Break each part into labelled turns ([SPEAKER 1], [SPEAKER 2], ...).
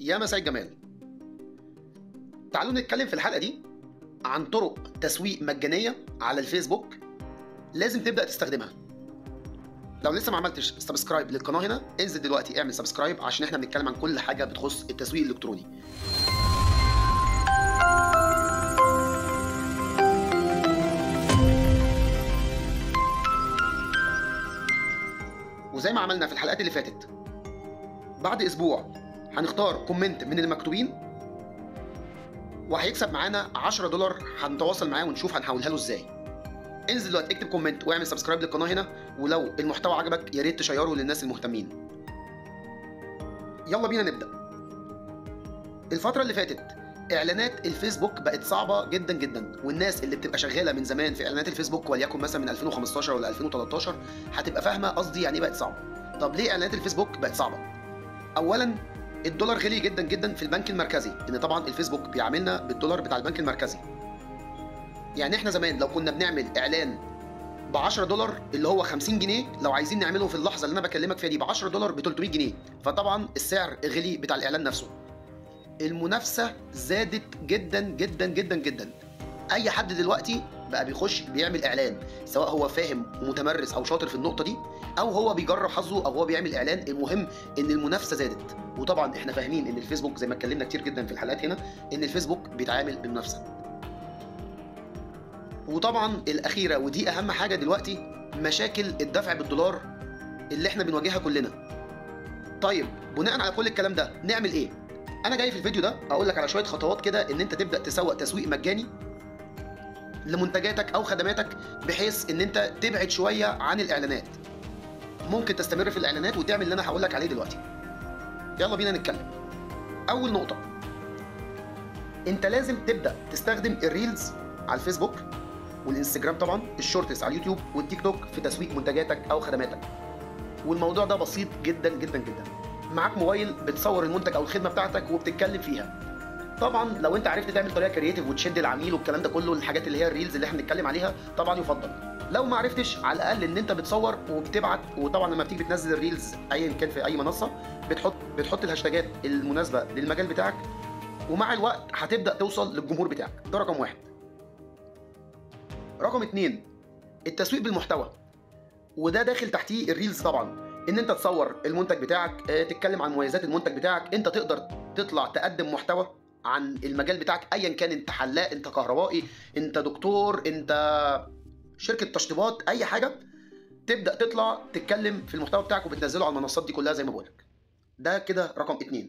[SPEAKER 1] يا مساء الجمال تعالوا نتكلم في الحلقة دي عن طرق تسويق مجانية على الفيسبوك لازم تبدأ تستخدمها لو لسه ما عملتش سبسكرايب للقناة هنا انزل دلوقتي اعمل سبسكرايب عشان احنا بنتكلم عن كل حاجة بتخص التسويق الإلكتروني وزي ما عملنا في الحلقات اللي فاتت بعد اسبوع هنختار كومنت من المكتوبين وهيكسب معانا 10 دولار هنتواصل معاه ونشوف هنحولها له ازاي انزل دلوقتي اكتب كومنت واعمل سبسكرايب للقناه هنا ولو المحتوى عجبك يا ريت تشيره للناس المهتمين يلا بينا نبدا الفتره اللي فاتت اعلانات الفيسبوك بقت صعبه جدا جدا والناس اللي بتبقى شغاله من زمان في اعلانات الفيسبوك وليكن مثلا من 2015 ولا 2013 هتبقى فاهمه قصدي يعني ايه بقت صعبه طب ليه اعلانات الفيسبوك بقت صعبه اولا الدولار غلي جدا جدا في البنك المركزي لان طبعا الفيسبوك بيعاملنا بالدولار بتاع البنك المركزي يعني احنا زمان لو كنا بنعمل اعلان ب 10 دولار اللي هو 50 جنيه لو عايزين نعمله في اللحظه اللي انا بكلمك فيها دي ب 10 دولار ب 300 جنيه فطبعا السعر غلي بتاع الاعلان نفسه المنافسه زادت جدا جدا جدا جدا اي حد دلوقتي بقى بيخش بيعمل اعلان سواء هو فاهم ومتمرس او شاطر في النقطه دي او هو بيجرب حظه او هو بيعمل اعلان المهم ان المنافسه زادت وطبعا احنا فاهمين ان الفيسبوك زي ما اتكلمنا كتير جدا في الحلقات هنا ان الفيسبوك بيتعامل بالمنافسه وطبعا الاخيره ودي اهم حاجه دلوقتي مشاكل الدفع بالدولار اللي احنا بنواجهها كلنا طيب بناء على كل الكلام ده نعمل ايه انا جاي في الفيديو ده اقول لك على شويه خطوات كده ان انت تبدا تسوق تسويق مجاني لمنتجاتك او خدماتك بحيث ان انت تبعد شويه عن الاعلانات ممكن تستمر في الاعلانات وتعمل اللي انا هقول لك عليه دلوقتي يلا بينا نتكلم اول نقطه انت لازم تبدا تستخدم الريلز على الفيسبوك والانستجرام طبعا الشورتس على اليوتيوب والتيك توك في تسويق منتجاتك او خدماتك والموضوع ده بسيط جدا جدا جدا معاك موبايل بتصور المنتج او الخدمه بتاعتك وبتتكلم فيها طبعا لو انت عرفت تعمل طريقه كرييتيف وتشد العميل والكلام ده كله الحاجات اللي هي الريلز اللي احنا بنتكلم عليها طبعا يفضل لو ما عرفتش على الاقل ان انت بتصور وبتبعت وطبعا لما بتيجي بتنزل الريلز ايا كان في اي منصه بتحط بتحط الهاشتاجات المناسبه للمجال بتاعك ومع الوقت هتبدا توصل للجمهور بتاعك ده رقم واحد رقم اتنين التسويق بالمحتوى وده داخل تحتيه الريلز طبعا ان انت تصور المنتج بتاعك اه تتكلم عن مميزات المنتج بتاعك انت تقدر تطلع تقدم محتوى عن المجال بتاعك ايا كان انت حلاق انت كهربائي انت دكتور انت شركه تشطيبات اي حاجه تبدا تطلع تتكلم في المحتوى بتاعك وبتنزله على المنصات دي كلها زي ما بقولك ده كده رقم اتنين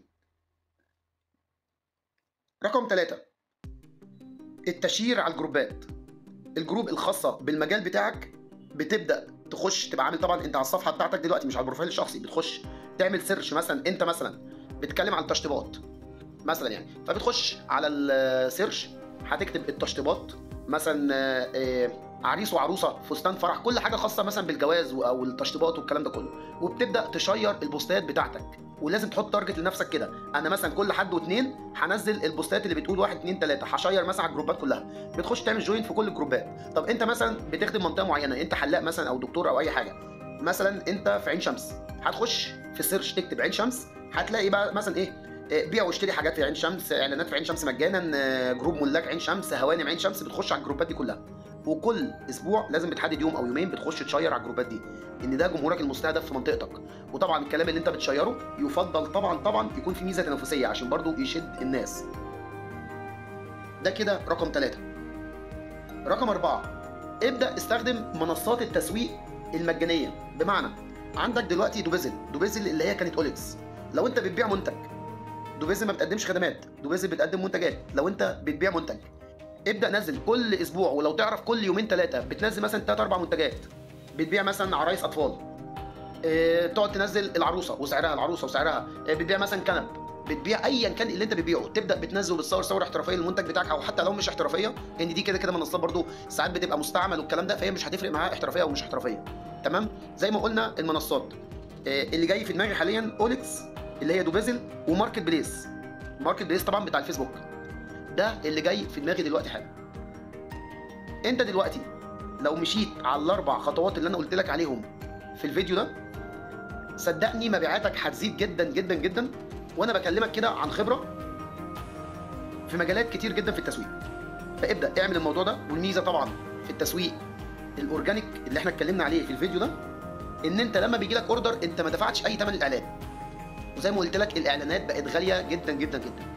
[SPEAKER 1] رقم ثلاثة التشير على الجروبات الجروب الخاصة بالمجال بتاعك بتبدأ تخش تبقى عامل طبعا انت على الصفحة بتاعتك دلوقتي مش على البروفايل الشخصي بتخش تعمل سيرش مثلا انت مثلا بتتكلم عن التشطيبات مثلا يعني فبتخش على السيرش هتكتب التشطيبات مثلا عريس وعروسه فستان فرح كل حاجه خاصه مثلا بالجواز او التشطيبات والكلام ده كله وبتبدا تشير البوستات بتاعتك ولازم تحط تارجت لنفسك كده انا مثلا كل حد واثنين هنزل البوستات اللي بتقول واحد اثنين ثلاثه هشير مثلا على الجروبات كلها بتخش تعمل جوين في كل الجروبات طب انت مثلا بتخدم منطقه معينه انت حلاق مثلا او دكتور او اي حاجه مثلا انت في عين شمس هتخش في السيرش تكتب عين شمس هتلاقي بقى مثلا ايه بيع واشتري حاجات في عين شمس اعلانات في عين شمس مجانا جروب ملاك عين شمس هوانم عين شمس بتخش على الجروبات دي كلها وكل اسبوع لازم بتحدد يوم او يومين بتخش تشير على الجروبات دي ان ده جمهورك المستهدف في منطقتك وطبعا الكلام اللي انت بتشيره يفضل طبعا طبعا يكون في ميزه تنافسيه عشان برضو يشد الناس ده كده رقم ثلاثة رقم أربعة ابدأ استخدم منصات التسويق المجانية بمعنى عندك دلوقتي دوبيزل دوبيزل اللي هي كانت اوليكس لو انت بتبيع منتج دوبيزل ما بتقدمش خدمات دوبيزل بتقدم منتجات لو انت بتبيع منتج ابدا نزل كل اسبوع ولو تعرف كل يومين ثلاثه بتنزل مثلا ثلاث اربع منتجات بتبيع مثلا عرايس اطفال اه تقعد تنزل العروسه وسعرها العروسه وسعرها اه بتبيع مثلا كنب بتبيع ايا كان اللي انت بتبيعه تبدا بتنزل وبتصور صور احترافيه للمنتج بتاعك او حتى لو مش احترافيه لان دي كده كده منصات برضو ساعات بتبقى مستعمل والكلام ده فهي مش هتفرق معاها احترافيه او مش احترافيه تمام زي ما قلنا المنصات اه اللي جاي في دماغي حاليا اوليكس اللي هي دوبيزل وماركت بليس ماركت بليس طبعا بتاع الفيسبوك ده اللي جاي في دماغي دلوقتي حالا انت دلوقتي لو مشيت على الاربع خطوات اللي انا قلت لك عليهم في الفيديو ده صدقني مبيعاتك هتزيد جدا جدا جدا وانا بكلمك كده عن خبره في مجالات كتير جدا في التسويق فابدا اعمل الموضوع ده والميزه طبعا في التسويق الاورجانيك اللي احنا اتكلمنا عليه في الفيديو ده ان انت لما بيجي لك اوردر انت ما دفعتش اي ثمن الاعلان وزي ما قلت لك الاعلانات بقت غاليه جدا جدا جدا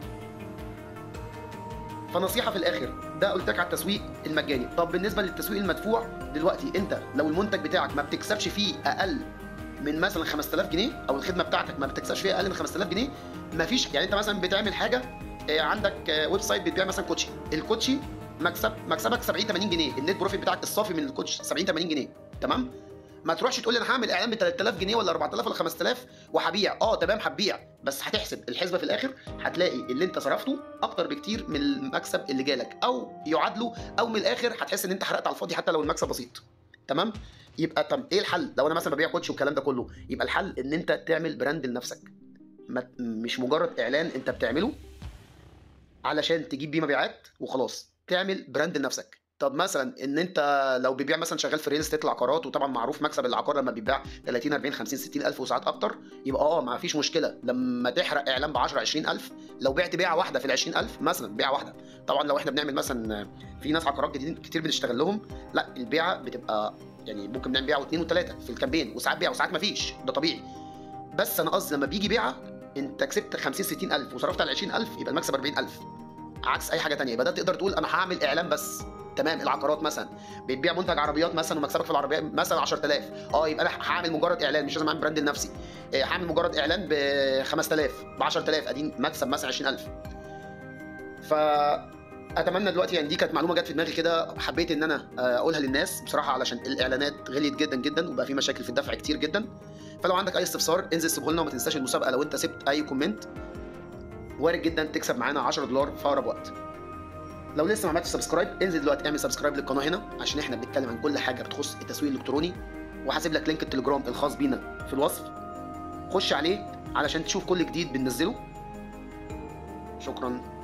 [SPEAKER 1] فنصيحه في الاخر ده قلت لك على التسويق المجاني طب بالنسبه للتسويق المدفوع دلوقتي انت لو المنتج بتاعك ما بتكسبش فيه اقل من مثلا 5000 جنيه او الخدمه بتاعتك ما بتكسبش فيها اقل من 5000 جنيه مفيش يعني انت مثلا بتعمل حاجه آه، عندك آه، ويب سايت بتبيع مثلا كوتشي الكوتشي مكسب مكسبك 70 80 جنيه النت بروفيت بتاعك الصافي من الكوتش 70 80 جنيه تمام ما تروحش تقول لي انا هعمل اعلان ب 3000 جنيه ولا 4000 ولا 5000 وهبيع اه تمام هتبيع بس هتحسب الحسبه في الاخر هتلاقي اللي انت صرفته اكتر بكتير من المكسب اللي جالك او يعادله او من الاخر هتحس ان انت حرقت على الفاضي حتى لو المكسب بسيط تمام يبقى طب ايه الحل لو انا مثلا ببيع كوتش والكلام ده كله يبقى الحل ان انت تعمل براند لنفسك ما مش مجرد اعلان انت بتعمله علشان تجيب بيه مبيعات وخلاص تعمل براند لنفسك طب مثلا ان انت لو بيبيع مثلا شغال في ريل استيت العقارات وطبعا معروف مكسب العقار لما بيبيع 30 40 50 60 الف وساعات اكتر يبقى اه ما فيش مشكله لما تحرق اعلان ب 10 20 الف لو بعت بيعه واحده في ال 20 الف مثلا بيعه واحده طبعا لو احنا بنعمل مثلا في ناس عقارات جديد كتير بنشتغل لهم لا البيعه بتبقى يعني ممكن نعمل بيعه واثنين وثلاثه في الكامبين وساعات بيعه وساعات ما فيش ده طبيعي بس انا قصدي لما بيجي بيعه انت كسبت 50 60 الف وصرفت على 20 الف يبقى المكسب 40 الف عكس اي حاجه تانية يبقى ده تقدر تقول انا هعمل اعلان بس تمام العقارات مثلا بتبيع منتج عربيات مثلا ومكسبك في العربيه مثلا 10000 اه يبقى انا هعمل مجرد اعلان مش لازم اعمل براند لنفسي آه، هعمل مجرد اعلان ب 5000 ب 10000 ادي مكسب مثلا 20000 ف اتمنى دلوقتي يعني دي كانت معلومه جت في دماغي كده حبيت ان انا آه، اقولها للناس بصراحه علشان الاعلانات غليت جدا جدا وبقى في مشاكل في الدفع كتير جدا فلو عندك اي استفسار انزل سيبه لنا وما تنساش المسابقه لو انت سبت اي كومنت وارد جدا تكسب معانا 10 دولار في اقرب وقت لو لسه ما عملتش سبسكرايب انزل دلوقتي اعمل سبسكرايب للقناه هنا عشان احنا بنتكلم عن كل حاجه بتخص التسويق الالكتروني وهسيب لك لينك التليجرام الخاص بينا في الوصف خش عليه علشان تشوف كل جديد بننزله شكرا